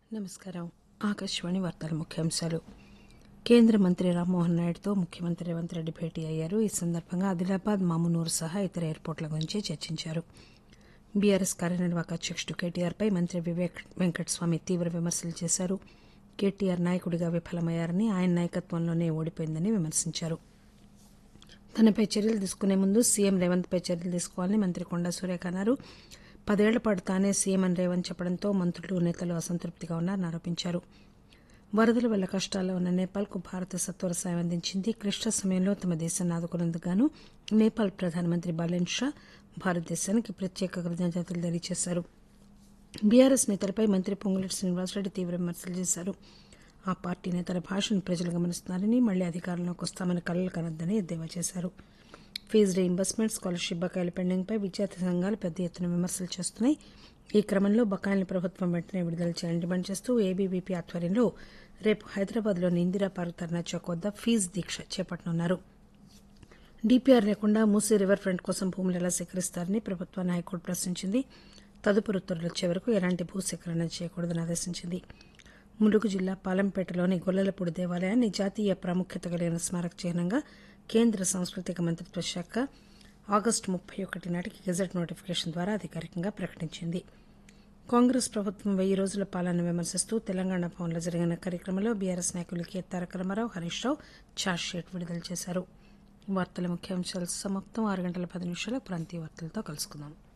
నమస్కారం ఆకాశవాణి వార్తల ముఖ్యాంశాలు కేంద్ర మంత్రి రామ్మోహన్ నాయుడుతో ముఖ్యమంత్రి రేవంత్ రెడ్డి భేటీ అయ్యారు ఈ సందర్భంగా ఆదిలాబాద్ మామునూరు సహా ఇతర ఎయిర్పోర్టుల గురించి చర్చించారు బీఆర్ఎస్ కార్యనిర్వాహక అధ్యకుడు కేటీఆర్పై మంత్రి వివేక్ వెంకటస్వామి తీవ్ర విమర్శలు చేశారు కేటీఆర్ నాయకుడిగా విఫలమయ్యారని ఆయన నాయకత్వంలోనే ఓడిపోయిందని విమర్శించారు తనపై చర్యలు తీసుకునే ముందు సీఎం రేవంత్ పై చర్యలు తీసుకోవాలని మంత్రి కొండా సురేఖ అన్నారు పదేళ్ల పాటు తానే సీఎం అని రేవంత్ చెప్పడంతో మంత్రులు నేతలు అసంతృప్తిగా ఉన్నారని ఆరోపించారు వరదల వల్ల కష్టాల్లో ఉన్న నేపాల్కు భారత సత్వర సాయం అందించింది క్లిష్ట సమయంలో తమ దేశాన్ని ఆదుకున్నందుకు గాను నేపాల్ ప్రధానమంత్రి బాలెన్ షా భారతదేశానికి ప్రత్యేక కృతజ్ఞతలు తెలియజేశారు బీఆర్ఎస్ నేతలపై మంత్రి పొంగులేటి శ్రీనివాసరెడ్డి తీవ్ర విమర్శలు చేశారు ఆ పార్టీ నేతల భాషను ప్రజలు గమనిస్తున్నారని మళ్లీ అధికారంలోకి వస్తామని కలలు కనొద్దని ఎద్దేవా చేశారు ఫీజు రీయింబర్స్మెంట్ స్కాలర్షిప్ బకాయిల పెండింగ్పై విద్యార్థి సంఘాలు పెద్ద ఎత్తున విమర్శలు చేస్తున్నాయి ఈ క్రమంలో బకాయిలను ప్రభుత్వం వెంటనే విడుదల చేయాలని డిమాండ్ చేస్తూ ఏబీవీపీ ఆధ్వర్యంలో రేపు హైదరాబాద్లోని ఇందిరా పార్క్ ధర్నా చౌక్ వద్ద ఫీజు దీక్ష చేపట్టనున్నారు డీపీఆర్ లేకుండా మూసీ రివర్ ఫ్రంట్ కోసం భూములు ఎలా సేకరిస్తారని ప్రభుత్వాన్ని హైకోర్టు ప్రశ్నించింది తదుపరి ఉత్తర్వులు వచ్చే వరకు ఎలాంటి భూసేకరణ చేయకూడదని ఆదేశించింది ములుగు జిల్లా పాలంపేటలోని గొల్లలపూడి దేవాలయాన్ని జాతీయ ప్రాముఖ్యత కలిగిన స్మారక చిహ్నంగా కేంద్ర సాంస్కృతిక మంత్రిత్వ శాఖ ఆగస్టు ముప్పై ఒకటి నాటికి గెజెట్ నోటిఫికేషన్ ద్వారా అధికారికంగా ప్రకటించింది కాంగ్రెస్ ప్రభుత్వం వెయ్యి రోజుల పాలన విమర్శిస్తూ తెలంగాణ భవన్లో జరిగిన కార్యక్రమంలో బీఆర్ఎస్ నాయకులు కె తారక రామారావు హరీష్ రావు ఛార్జ్షీట్ విడుదల చేశారు వార్తల ముఖ్యాంశాలు సమాప్తం ఆరు గంటల పది నిమిషాల ప్రాంతీయ వార్తలతో కలుసుకుందాం